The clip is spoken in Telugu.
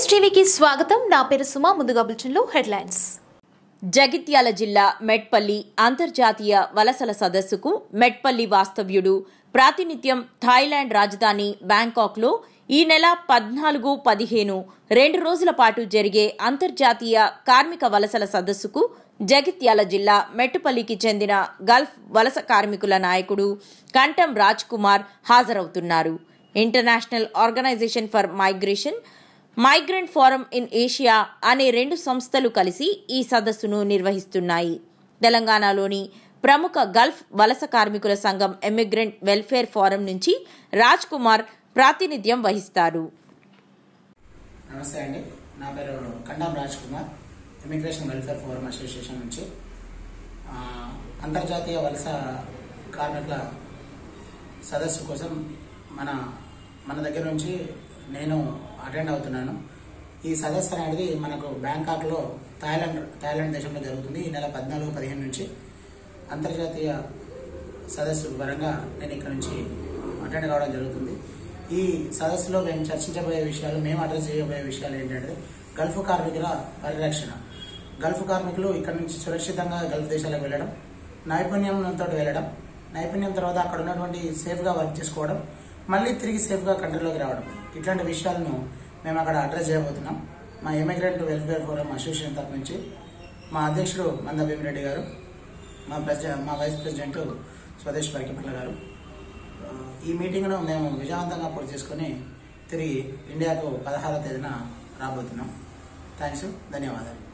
ఎస్ టీవీకి స్వాగతం నా పేరు సుమా ముందుగా బులెటిన్లో హెడ్లైన్స్ జగిత్యాల జిల్లా మెట్పల్లి అంతర్జాతీయ వలసల సదస్సుకు మెట్పల్లి వాస్తవ్యుడు ప్రాతినిధ్యం థాయిలాండ్ రాజధాని బ్యాంకాక్లో ఈ నెల పద్నాలుగు పదిహేను రెండు రోజుల పాటు జరిగే అంతర్జాతీయ కార్మిక వలసల సదస్సుకు జగిత్యాల జిల్లా మెట్టుపల్లికి చెందిన గల్ఫ్ వలస కార్మికుల నాయకుడు కంఠం రాజ్ కుమార్ హాజరవుతున్నారు international organisation for migration migrant forum in Asia అనే రెండు సంస్థలు కలిసి ఈ సదస్సును నిర్వహిస్తున్నాయి తెలంగాణలోని ప్రముఖ గల్ఫ్ వలస కార్మికుల సంఘం ఎమిగ్రెంట్ వెల్ఫేర్ ఫోరం నుంచి రాజ్ కుమార్ ప్రాతినిధ్యం వహిస్తారు నమస్తే అండి నా పేరు Kandam Raj Kumar immigration welfare forum association నుంచి ఆ, అంతర్జాతీయ వలస కార్మికుల సదస్సు కోసం మన మన దగ్గర నుంచి నేను అటెండ్ అవుతున్నాను ఈ సదస్సు అనేది మనకు బ్యాంకాక్లో థాయిలాండ్ థాయిలాండ్ దేశంలో జరుగుతుంది ఈ నెల పద్నాలుగు పదిహేను నుంచి అంతర్జాతీయ సదస్సు పరంగా నేను ఇక్కడ నుంచి అటెండ్ కావడం జరుగుతుంది ఈ సదస్సులో మేము చర్చించబోయే విషయాలు మేము అడ్రస్ చేయబోయే విషయాలు ఏంటంటే గల్ఫ్ కార్మికుల పరిరక్షణ గల్ఫ్ కార్మికులు ఇక్కడ నుంచి సురక్షితంగా గల్ఫ్ దేశాలకు వెళ్ళడం నైపుణ్యంతో వెళ్ళడం నైపుణ్యం తర్వాత అక్కడ ఉన్నటువంటి సేఫ్గా వర్క్ చేసుకోవడం మళ్ళీ తిరిగి సేఫ్గా కంట్రీలోకి రావడం ఇట్లాంటి విషయాలను మేము అక్కడ అడ్రస్ చేయబోతున్నాం మా ఇమిగ్రెంట్ వెల్ఫేర్ ఫోరం అసోసియేషన్ తరఫు నుంచి మా అధ్యక్షుడు మంద భీమిరెడ్డి గారు మా ప్రెసిడెంట్ మా వైస్ ప్రెసిడెంట్ స్వదేశ్ పరికిపట్ల గారు ఆ, ఈ మీటింగ్ను మేము విజయవంతంగా పూర్తి చేసుకొని తిరిగి ఇండియాకు పదహారవ తేదీన రాబోతున్నాం థ్యాంక్స్ ధన్యవాదాలు